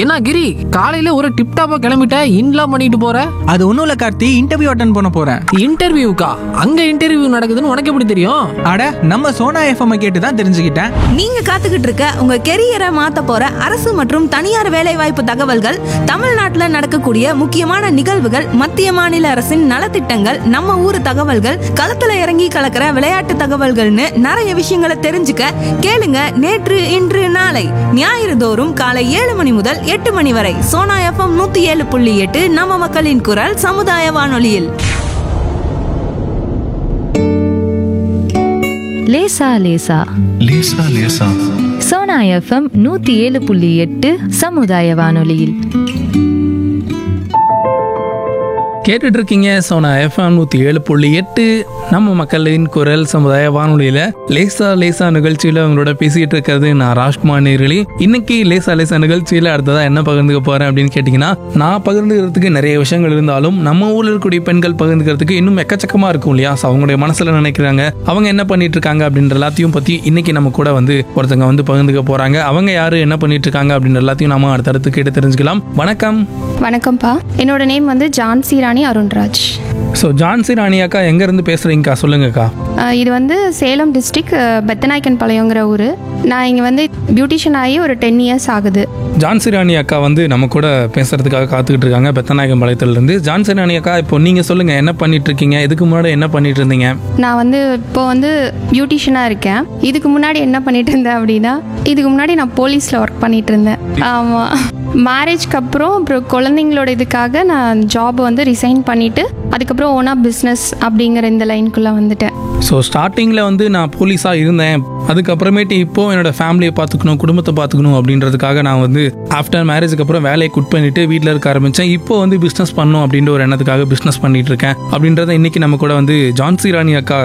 என்ன கிரி காலையில ஒரு டிப் டாப்பா கிளம்பிட்ட இன்லாம் பண்ணிட்டு போற அது ஒன்றும் இல்லை கார்த்தி இன்டர்வியூ அட்டன் பண்ண போகிறேன் இன்டர்வியூக்கா அங்க இன்டர்வியூ நடக்குதுன்னு உனக்கு எப்படி தெரியும் அட நம்ம சோனா எஃப்எம் கேட்டு தான் தெரிஞ்சுக்கிட்டேன் நீங்க காத்துக்கிட்டு இருக்க உங்க கெரியரை மாத்த போற அரசு மற்றும் தனியார் வேலைவாய்ப்பு தகவல்கள் தமிழ்நாட்டுல நடக்கக்கூடிய முக்கியமான நிகழ்வுகள் மத்திய மாநில அரசின் நலத்திட்டங்கள் நம்ம ஊர் தகவல்கள் களத்துல இறங்கி கலக்கிற விளையாட்டு தகவல்கள்னு நிறைய விஷயங்களை தெரிஞ்சுக்க கேளுங்க நேற்று இன்று நாளை ஞாயிறு தோறும் காலை ஏழு மணி முதல் எட்டு மணி வரை சோனா எஃப்எம் நூத்தி ஏழு புள்ளி எட்டு நம்ம மக்களின் குரல் சமுதாய வானொலியில் லேசா லேசா லேசா லேசா சோனா எஃப்எம் நூத்தி ஏழு புள்ளி எட்டு சமுதாய வானொலியில் கேட்டுட்டு இருக்கீங்க சோனா எஃப்எம் நூற்றி ஏழு புள்ளி எட்டு நம்ம மக்களின் குரல் சமுதாய வானொலியில் லேசா லேசா நிகழ்ச்சியில் அவங்களோட பேசிகிட்டு இருக்கிறது நான் ராஜ்குமார் நேர்களி இன்னைக்கு லேசா லேசா நிகழ்ச்சியில் அடுத்ததாக என்ன பகிர்ந்துக்க போகிறேன் அப்படின்னு கேட்டிங்கன்னா நான் பகிர்ந்துக்கிறதுக்கு நிறைய விஷயங்கள் இருந்தாலும் நம்ம ஊரில் இருக்கக்கூடிய பெண்கள் பகிர்ந்துக்கிறதுக்கு இன்னும் எக்கச்சக்கமாக இருக்கும் இல்லையா ஸோ அவங்களுடைய மனசில் நினைக்கிறாங்க அவங்க என்ன பண்ணிட்டு இருக்காங்க அப்படின்ற எல்லாத்தையும் பற்றி இன்னைக்கு நம்ம கூட வந்து ஒருத்தங்க வந்து பகிர்ந்துக்க போகிறாங்க அவங்க யார் என்ன பண்ணிட்டு இருக்காங்க அப்படின்ற எல்லாத்தையும் நாம அடுத்தடுத்து கேட்டு தெரிஞ்சுக்கலாம் வணக்கம் வணக்கம்ப்பா என்னோட நேம் வந்து ஜான்சி ராணி அருண்ராஜ் ஸோ ஜான்சி ராணி அக்கா எங்கேருந்து பேசுகிறீங்கக்கா சொல்லுங்கக்கா அஹ் இது வந்து சேலம் டிஸ்ட்ரிக் பெத்தநாயக்கன் பாளையங்கிற ஊர் நான் இங்கே வந்து பியூட்டிஷியன் ஆகி ஒரு டென் இயர்ஸ் ஆகுது ஜான்சி ராணி அக்கா வந்து நம்ம கூட பேசுறதுக்காக காத்துக்கிட்டு இருக்காங்க பெத்தநாயகம் பாளையத்துலேருந்து ஜான்சி ராணி அக்கா இப்போ நீங்கள் சொல்லுங்கள் என்ன பண்ணிட்டு இருக்கீங்க இதுக்கு முன்னாடி என்ன பண்ணிட்டு இருந்தீங்க நான் வந்து இப்போ வந்து பியூட்டிஷியனாக இருக்கேன் இதுக்கு முன்னாடி என்ன பண்ணிட்டு இருந்தேன் அப்படின்னா இதுக்கு முன்னாடி நான் போலீஸில் ஒர்க் பண்ணிட்டு இருந்தேன் ஆமாம் மேரேஜ்க்கு அப்புறம் அப்புறம் குழந்தைங்களோட இதுக்காக நான் ஜாப் வந்து ரிசைன் பண்ணிவிட்டு அதுக்கப்புறம் ஓனாக பிஸ்னஸ் அப்படிங்கிற இந்த லைனுக்குள்ளே வந்துட்டேன் ஸோ ஸ்டார்டிங்கில் வந்து நான் போலீஸாக இருந்தேன் அதுக்கப்புறமேட்டு இப்போ என்னோட ஃபேமிலியை பார்த்துக்கணும் குடும்பத்தை பார்த்துக்கணும் அப்படின்றதுக்காக நான் வந்து ஆஃப்டர் மேரேஜுக்கு அப்புறம் வேலையை குட் பண்ணிட்டு வீட்டில் இருக்க ஆரம்பித்தேன் இப்போ வந்து பிஸ்னஸ் பண்ணணும் அப்படின்ற ஒரு எண்ணத்துக்காக பிஸ்னஸ் பண்ணிட்டு இருக்கேன் அப்படின்றத இன்னைக்கு நம்ம கூட வந்து ஜான்சி ராணி அக்கா